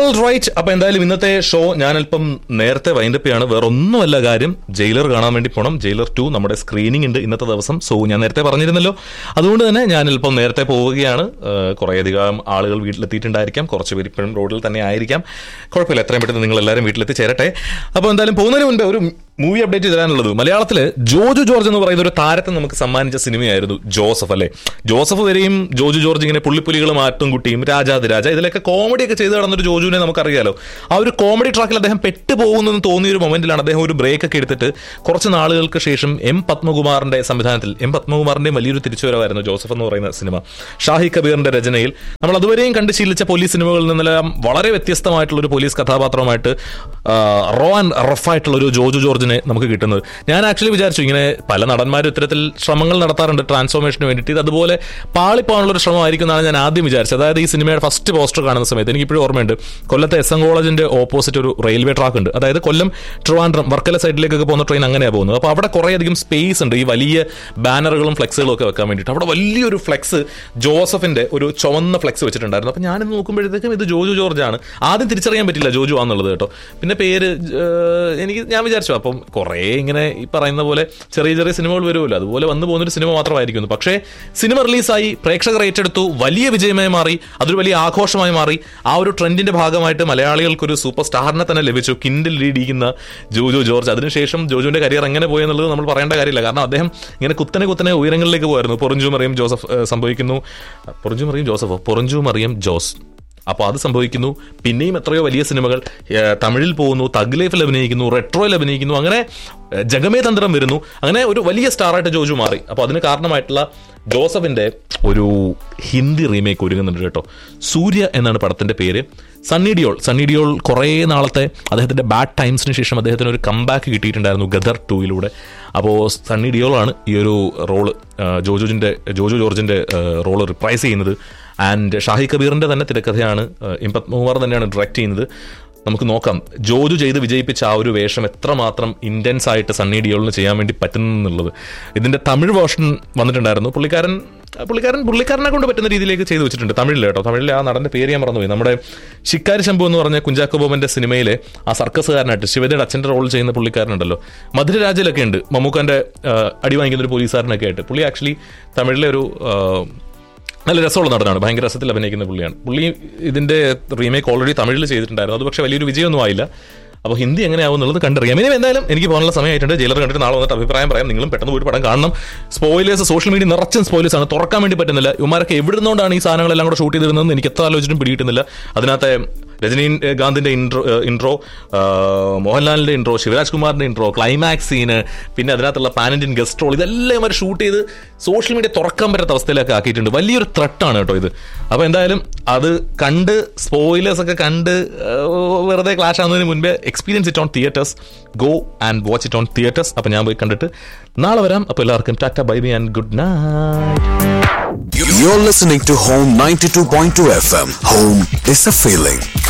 All right അപ്പൊ എന്തായാലും ഇന്നത്തെ ഷോ ഞാൻ അല്പം നേരത്തെ വൈൻഡപ്പ് ചെയ്യാണ് വേറെ ഒന്നുമല്ല കാര്യം ജയിലർ കാണാൻ വേണ്ടി പോകണം ജയിലർ ടു നമ്മുടെ സ്ക്രീനിങ് ഉണ്ട് ഇന്നത്തെ ദിവസം സോ ഞാൻ നേരത്തെ പറഞ്ഞിരുന്നല്ലോ അതുകൊണ്ട് തന്നെ ഞാൻ അല്പം നേരത്തെ പോവുകയാണ് ഏഹ് കുറേയധികം ആളുകൾ വീട്ടിലെത്തിയിട്ടുണ്ടായിരിക്കാം കുറച്ച് പേര് ഇപ്പോഴും റോഡിൽ തന്നെ ആയിരിക്കാം കുഴപ്പമില്ല എത്രയും പെട്ടെന്ന് നിങ്ങൾ എല്ലാവരും വീട്ടിലെത്തി ചേരട്ടെ അപ്പോൾ എന്തായാലും പോകുന്നതിന് മുൻപേ ഒരു മൂവി അപ്ഡേറ്റ് തരാനുള്ളത് മലയാളത്തിൽ ജോജു ജോർജ് എന്ന് പറയുന്ന ഒരു താരത്തെ നമുക്ക് സമ്മാനിച്ച സിനിമയായിരുന്നു ജോസഫ് അല്ലേ ജോസഫ് വരെയും ജോജു ജോർജ് ഇങ്ങനെ പുള്ളിപ്പുലികളും ആട്ടുംകുട്ടിയും രാജാതിരാജ ഇതിലൊക്കെ കോമഡി ഒക്കെ ചെയ്ത് നടന്നൊരു ജോജുവിനെ നമുക്കറിയാലോ ആ ഒരു കോമഡി ട്രാക്കിൽ അദ്ദേഹം പെട്ടുപോകുന്നെന്ന് തോന്നിയ ഒരു മൊമെന്റിലാണ് അദ്ദേഹം ഒരു ബ്രേക്ക് ഒക്കെ എടുത്തിട്ട് കുറച്ച് നാളുകൾക്ക് ശേഷം എം പത്മകുമാറിന്റെ സംവിധാനത്തിൽ എം പത്മകുമാറിന്റെ വലിയൊരു തിരിച്ചുവരവായിരുന്നു ജോസഫ് എന്ന് പറയുന്ന സിനിമ ഷാഹി കബീറിന്റെ രചനയിൽ നമ്മൾ അതുവരെയും കണ്ട് ശീലിച്ച പോലീസ് സിനിമകളിൽ നിന്നെല്ലാം വളരെ വ്യത്യസ്തമായിട്ടുള്ള ഒരു പോലീസ് കഥാപാത്രമായിട്ട് ആ, റോ ആൻഡ് റഫായിട്ടുള്ള ഒരു ജോജു ജോർജിനെ നമുക്ക് കിട്ടുന്നത് ഞാൻ ആക്ച്വലി വിചാരിച്ചു ഇങ്ങനെ പല നടന്മാരും ഇത്തരത്തിൽ ശ്രമങ്ങൾ നടത്താറുണ്ട് ട്രാൻസ്ഫോർമേഷന് വേണ്ടിയിട്ട് ഇത് അതുപോലെ പാളിപ്പോകാനുള്ള ഒരു ശ്രമമായിരിക്കും എന്നാണ് ഞാൻ ആദ്യം വിചാരിച്ചത് അതായത് ഈ സിനിമയുടെ ഫസ്റ്റ് പോസ്റ്റർ കാണുന്ന സമയത്ത് എനിക്ക് ഇപ്പോഴും ഓർമ്മയുണ്ട് കൊല്ലത്തെ എസ് എൻ കോളേജിന്റെ ഓപ്പോസിറ്റ് ഒരു റെയിൽവേ ട്രാക്ക് ഉണ്ട് അതായത് കൊല്ലം ട്രിവാൻഡ്രം വർക്കല സൈഡിലേക്കൊക്കെ പോകുന്ന ട്രെയിൻ അങ്ങനെയാണ് പോകുന്നത് അപ്പോൾ അവിടെ കുറേയധികം സ്പേസ് ഉണ്ട് ഈ വലിയ ബാനറുകളും ഫ്ലെക്സുകളും ഒക്കെ വെക്കാൻ വേണ്ടിയിട്ട് അവിടെ വലിയൊരു ഫ്ലെക്സ് ജോസഫിന്റെ ഒരു ചുവന്ന ഫ്ലെക്സ് വെച്ചിട്ടുണ്ടായിരുന്നു അപ്പോൾ ഞാനിത് നോക്കുമ്പോഴത്തേക്കും ഇത് ജോജു ജോർജ് ആണ് ആദ്യം തിരിച്ചറിയാൻ പറ്റില്ല ജോജു ആണെന്നുള്ളത് കേട്ടോ പിന്നെ പേര് ഏഹ്, എനിക്ക് ഞാൻ വിചാരിച്ചു അപ്പം കുറേ ഇങ്ങനെ ഈ പറയുന്ന പോലെ ചെറിയ ചെറിയ സിനിമകൾ വരുമല്ലോ അതുപോലെ വന്നു പോകുന്നൊരു സിനിമ മാത്രമായിരിക്കുന്നു പക്ഷേ സിനിമ റിലീസായി പ്രേക്ഷകർ ഏറ്റെടുത്തു വലിയ വിജയമായി മാറി അതൊരു വലിയ ആഘോഷമായി മാറി ആ ഒരു ട്രെൻഡിന്റെ ഭാഗമായിട്ട് മലയാളികൾക്കൊരു സൂപ്പർ സ്റ്റാറിനെ തന്നെ ലഭിച്ചു കിൻഡിൽ ലീഡിക്കുന്ന ജോജു ജോർജ് അതിനുശേഷം ജോജുവിന്റെ കരിയർ എങ്ങനെ പോയി എന്നുള്ളത് നമ്മൾ പറയേണ്ട കാര്യമില്ല കാരണം അദ്ദേഹം ഇങ്ങനെ കുത്തനെ കുത്തനെ ഉയരങ്ങളിലേക്ക് പോയിരുന്നു പൊറിഞ്ചു മറിയം ജോസഫ് ഏഹ്, സംഭവിക്കുന്നു പൊറിഞ്ചു മറിയം ജോസഫോ പൊറിഞ്ചു മറിയം ജോസ് അപ്പോൾ അത് സംഭവിക്കുന്നു പിന്നെയും എത്രയോ വലിയ സിനിമകൾ ഏഹ്, തമിഴിൽ പോകുന്നു തഗ് ലൈഫിൽ അഭിനയിക്കുന്നു റെട്രോയിൽ അഭിനയിക്കുന്നു അങ്ങനെ ഏഹ്, ജഗമേ തന്ത്രം വരുന്നു അങ്ങനെ ഒരു വലിയ സ്റ്റാറായിട്ട് ജോജു മാറി അപ്പോൾ അതിന് കാരണമായിട്ടുള്ള ജോസഫിന്റെ ഒരു ഹിന്ദി റീമേക്ക് ഒരുങ്ങുന്നുണ്ട് കേട്ടോ സൂര്യ എന്നാണ് പടത്തിന്റെ പേര് സണ്ണി ഡിയോൾ സണ്ണി ഡിയോൾ കുറേ നാളത്തെ അദ്ദേഹത്തിന്റെ ബാഡ് ടൈംസിന് ശേഷം അദ്ദേഹത്തിന് ഒരു കംബാക്ക് കിട്ടിയിട്ടുണ്ടായിരുന്നു ഗദർ ടൂയിലൂടെ അപ്പോൾ സണ്ണി ഡിയോളാണ് ഈ ഒരു റോള് ജോജുജിന്റെ ജോജു ജോർജിന്റെ റോള് റിപ്രൈസ് ചെയ്യുന്നത് ആൻഡ് ഷാഹി കബീറിന്റെ തന്നെ തിരക്കഥയാണ് ഇമ്പത് മൂവാർ തന്നെയാണ് ഡയറക്റ്റ് ചെയ്യുന്നത് നമുക്ക് നോക്കാം ജോജു ചെയ്ത് വിജയിപ്പിച്ച ആ ഒരു വേഷം എത്രമാത്രം ഇന്റൻസ് ആയിട്ട് സണ്ണി ഡിയോളിന് ചെയ്യാൻ വേണ്ടി പറ്റുന്നു എന്നുള്ളത് ഇതിന്റെ തമിഴ് വേർഷൻ വന്നിട്ടുണ്ടായിരുന്നു പുള്ളിക്കാരൻ പുള്ളിക്കാരൻ പുള്ളിക്കാരനെ കൊണ്ട് പറ്റുന്ന രീതിയിലേക്ക് ചെയ്തു വെച്ചിട്ടുണ്ട് തമിഴിൽ കേട്ടോ തമിഴിലെ ആ നടന്റെ പേര് ഞാൻ മറന്നുപോയി നമ്മുടെ ശിക്കാരി ശംഭു എന്ന് പറഞ്ഞ കുഞ്ചാക്കോ ബോബന്റെ സിനിമയിലെ ആ സർക്കസുകാരനായിട്ട് ശിവജയുടെ അച്ഛന്റെ റോൾ ചെയ്യുന്ന പുള്ളിക്കാരനുണ്ടല്ലോ മധുരരാജയിലൊക്കെ ഉണ്ട് മമ്മൂക്കാന്റെ ആ, അടി വാങ്ങിക്കുന്ന ഒരു പോലീസുകാരനൊക്കെ ആയിട്ട് പുള്ളി ആക്ച്വലി തമിഴിലെ ഒരു ആ, നല്ല രസമുള്ള നടനാണ് ഭയങ്കര രസത്തിൽ അഭിനയിക്കുന്ന പുള്ളിയാണ് പുള്ളി ഇതിന്റെ റീമേക്ക് ഓൾറെഡി തമിഴിൽ ചെയ്തിട്ടുണ്ടായിരുന്നു അത് പക്ഷേ വലിയൊരു വിജയമൊന്നും ആയില്ല അപ്പോൾ ഹിന്ദി എങ്ങനെയാവും എന്നുള്ളത് കണ്ടറിയാം ഇനി എന്തായാലും എനിക്ക് പോകാനുള്ള സമയമായിട്ടുണ്ട് ജയിലർ കണ്ടിട്ട് നാളെ വന്നിട്ട് അഭിപ്രായം പറയാം നിങ്ങളും പെട്ടെന്ന് പോയിട്ട് പടം കാണണം സ്പോയിലേഴ്സ് സോഷ്യൽ മീഡിയ നിറച്ചും സ്പോയിലേഴ്സ് ആണ് തുറക്കാൻ വേണ്ടി പറ്റുന്നില്ല ഇവന്മാരൊക്കെ എവിടെ നിന്നുകൊണ്ടാണ് ഈ സാധനങ്ങളെല്ലാം കൂടെ ഷൂട്ട് ചെയ്തിരുന്നതെന്ന് എനിക്ക് എത്ര ആലോചിച്ചിട്ടും പിടികിട്ടുന്നില്ല അതിനകത്തെ രജനി ഗാന്ധിന്റെ ഇൻട്രോ ഇൻട്രോ മോഹൻലാലിന്റെ ഇൻട്രോ ശിവരാജ് കുമാറിന്റെ ഇൻട്രോ ക്ലൈമാക്സ് സീന് പിന്നെ അതിനകത്തുള്ള പാൻ ഇന്ത്യൻ ഗസ്റ്റ് റോൾ ഇതെല്ലാം ഇവർ ഷൂട്ട് ചെയ്ത് സോഷ്യൽ മീഡിയ തുറക്കാൻ പറ്റാത്ത അവസ്ഥയിലൊക്കെ ആക്കിയിട്ടുണ്ട് വലിയൊരു ത്രെട്ടാണ് കേട്ടോ ഇത് അപ്പോൾ എന്തായാലും അത് കണ്ട് സ്പോയിലേഴ്സ് ഒക്കെ കണ്ട് ആ, വെറുതെ ക്ലാഷ് ആവുന്നതിന് മുൻപേ experience it on theatres go and watch it on theatres അപ്പോൾ ഞാൻ പോയി കണ്ടിട്ട് നാളെ വരാം അപ്പോൾ എല്ലാവർക്കും tata bye bye and good night You're listening to Home 92.2 FM. Home is a feeling.